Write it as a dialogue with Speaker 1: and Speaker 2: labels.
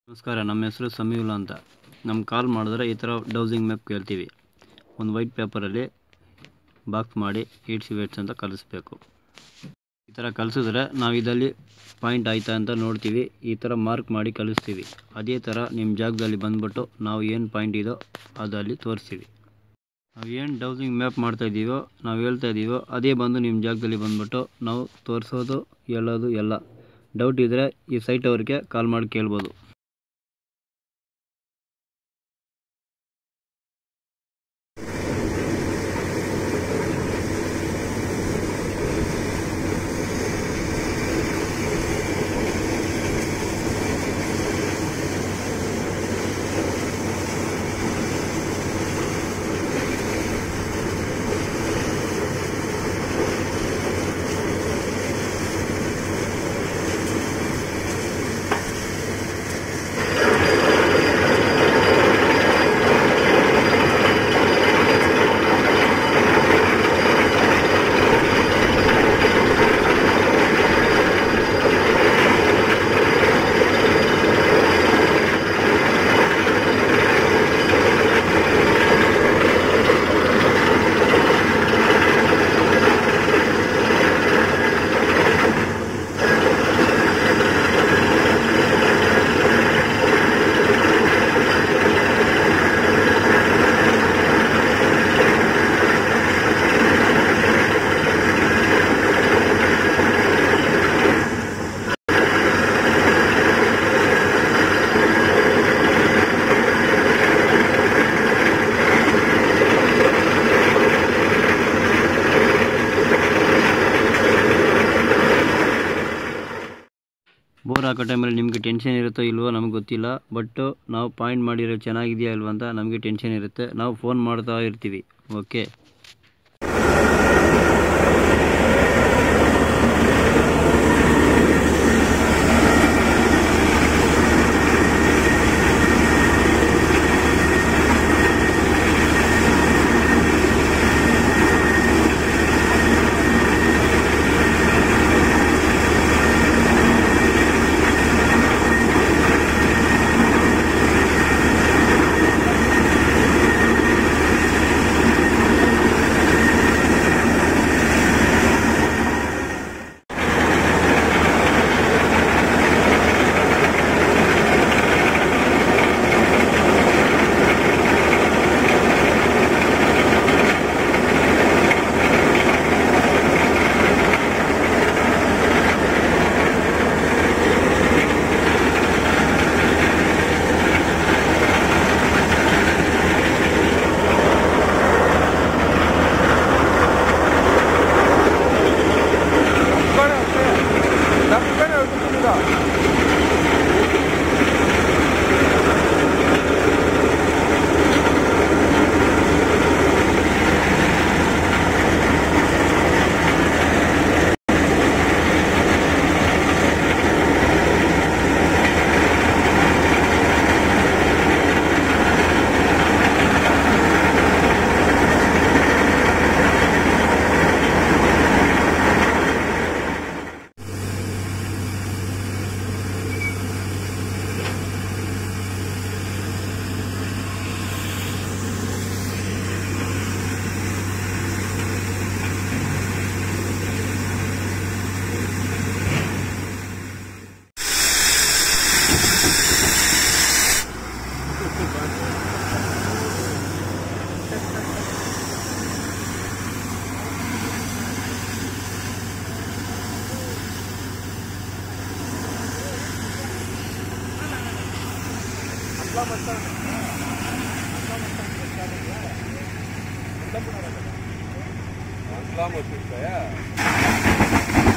Speaker 1: ನಮಸ್ಕಾರ ನಮ್ಮ ಹೆಸರು ಸಮೀವುಲ್ಲಾ ಅಂತ ನಮ್ಗೆ ಕಾಲ್ ಮಾಡಿದ್ರೆ ಈ ಥರ ಡೌಸಿಂಗ್ ಮ್ಯಾಪ್ ಕೇಳ್ತೀವಿ ಒಂದು ವೈಟ್ ಪೇಪರಲ್ಲಿ ಬಾಕ್ಸ್ ಮಾಡಿ ಏಟ್ಸ್ ವೇಟ್ಸ್ ಅಂತ ಕಲಿಸ್ಬೇಕು ಈ ಥರ ಕಲಿಸಿದ್ರೆ ನಾವು ಇದಲ್ಲಿ ಪಾಯಿಂಟ್ ಆಯ್ತಾ ಅಂತ ನೋಡ್ತೀವಿ ಈ ಥರ ಮಾರ್ಕ್ ಮಾಡಿ ಕಲಿಸ್ತೀವಿ ಅದೇ ಥರ ನಿಮ್ಮ ಜಾಗದಲ್ಲಿ ಬಂದ್ಬಿಟ್ಟು ನಾವು ಏನು ಪಾಯಿಂಟ್ ಇದೋ ಅದು ಅಲ್ಲಿ ತೋರಿಸ್ತೀವಿ ನಾವು ಏನು ಡೌಸಿಂಗ್ ಮ್ಯಾಪ್ ಮಾಡ್ತಾ ಇದ್ದೀವೋ ನಾವು ಹೇಳ್ತಾ ಇದ್ದೀವೋ ಅದೇ ಬಂದು ನಿಮ್ಮ ಜಾಗದಲ್ಲಿ ಬಂದ್ಬಿಟ್ಟು ನಾವು ತೋರಿಸೋದು ಹೇಳೋದು ಎಲ್ಲ ಡೌಟ್ ಇದ್ದರೆ ಈ ಸೈಟ್ ಅವ್ರಿಗೆ ಕಾಲ್ ಮಾಡಿ ಕೇಳ್ಬೋದು ಬೋರ್ ಹಾಕೋ ಟೈಮಲ್ಲಿ ನಿಮಗೆ ಟೆನ್ಷನ್ ಇರುತ್ತೋ ಇಲ್ವೋ ನಮಗೆ ಗೊತ್ತಿಲ್ಲ ಬಟ್ ನಾವು ಪಾಯಿಂಟ್ ಮಾಡಿರೋ ಚೆನ್ನಾಗಿದೆಯಾ ಇಲ್ವಾ ಅಂತ ನಮಗೆ ಟೆನ್ಷನ್ ಇರುತ್ತೆ ನಾವು ಫೋನ್ ಮಾಡ್ತಾ ಇರ್ತೀವಿ ಓಕೆ
Speaker 2: 남편이 어떻습니다. 안 까먹을 거야.